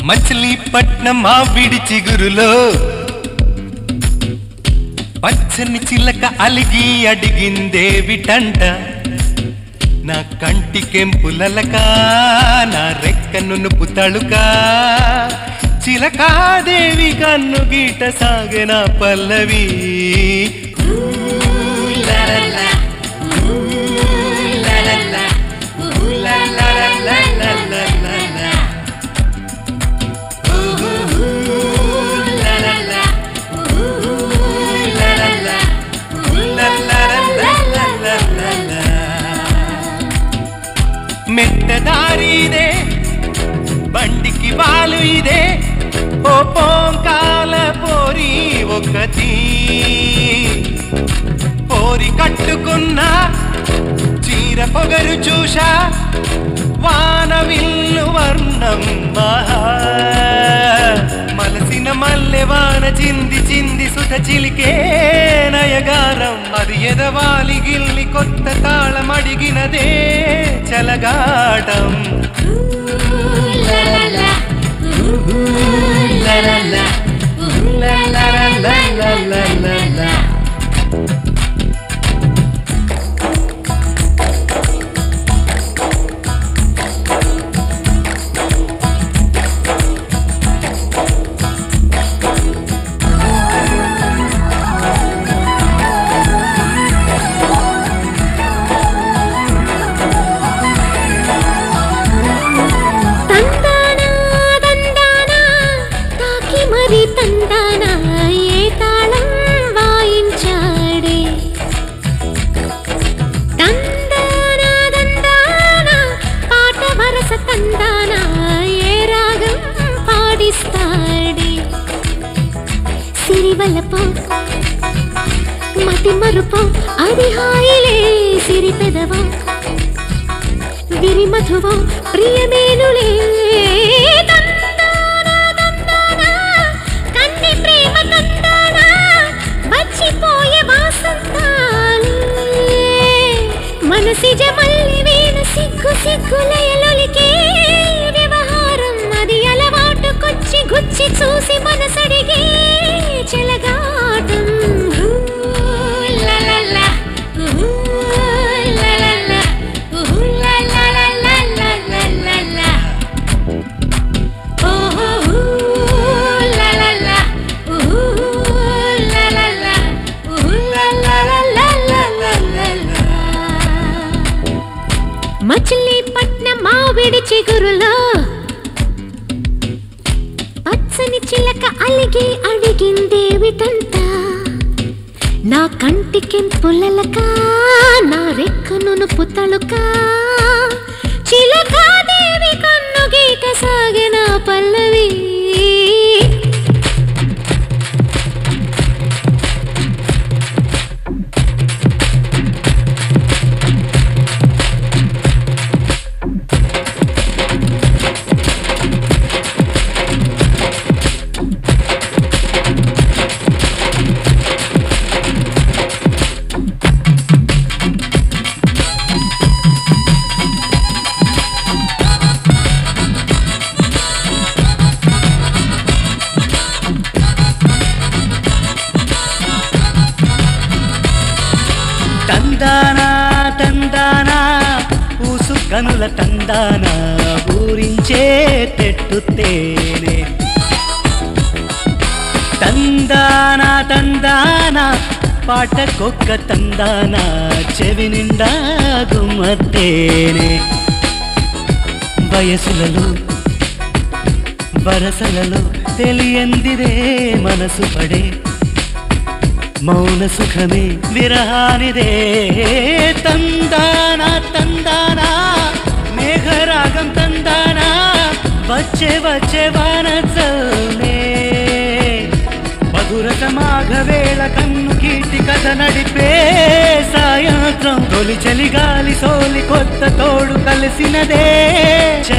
మచిలీపట్నం మా విడి చిగురులో పచ్చని చిలక అలిగి అడిగిందేవిటంట నా కంటి కెంపులలక నా రెక్క నునుపు తళుక చిలకాదేవి కన్ను గీట సాగెన పల్లవి ఊ లలలా, ఊ లలలా, ఊ లలలలలలలలా. ఊ లలలా, ఊ లలలా, ఊ లలలలలలలా. మెట్టదారిదే బండికి వాలు ఇదే ఓ పోంకాల పోరి ఒకటి పోరి కట్టుకున్న చీర పొగరు చూశా వాన విల్లు వర్ణం మహా మలసిన మల్లె వాన చింది చింది సుత చిలికే నయగారం అది ఎదవాలి గిల్లి కొత్త తాళం అడిగినదే చలగాటం లలలా, లలలా, లలలలలలలలలా. తందానా దందానా తాకి మరి తందానా ఏ తాళం వాయించాడే తందానా దందానా పాట వరస తందానా ఏ రాగం పాడిస్తాడే సిరివలపో మతి మరుపో అది హాయిలే సిరి పెదవో విరి మధువో ప్రియమేనులే తందానా తందానా కన్ని ప్రేమ తందానా వచ్చిపోయే వాసంతాలే మనసిజ మల్లి వీణ సిగ్గు సిగ్గులయలొలికే వ్యవహారం అది అలవాటుకొచ్చి గుచ్చి చూసి మనసడిగే చెలగాటం హూ, లలలా, ఊ, లలలా, ఊ, లలలలలలలలా. ఓహో, ఊ, లలలా, ఊ, లలలా, ఊ, లలలలలలలలా. మచిలీపట్నం మావిడి చిగురులో పచ్చని చిలక అలిగి అడిగిందేవిటంట నా కంటికెంపులలక నా రెక్కను పుతళుక చిలకాదేవి కన్ను గీట సాగిన పల్లవి తందానా తందానా ఊసు కనుల తందానా ఊరించే తెట్టు తేనె తందానా తందానా పాటకొక్క తందానా చెవి నిండా గుమ్మతేనే వయసులలో వరసలలో తెలియందిరే మనసు పడే మౌన సుఖమే విరహానిదే తందానా తందానా మేఘరాగం తందానా వచ్చే వచ్చే వానసలే మధురత మాఘవేళ కన్ను కీర్తి కథ నడిపే సాయంత్రం తొలి చలి గాలి సోలి కొత్త తోడు కలిసినదే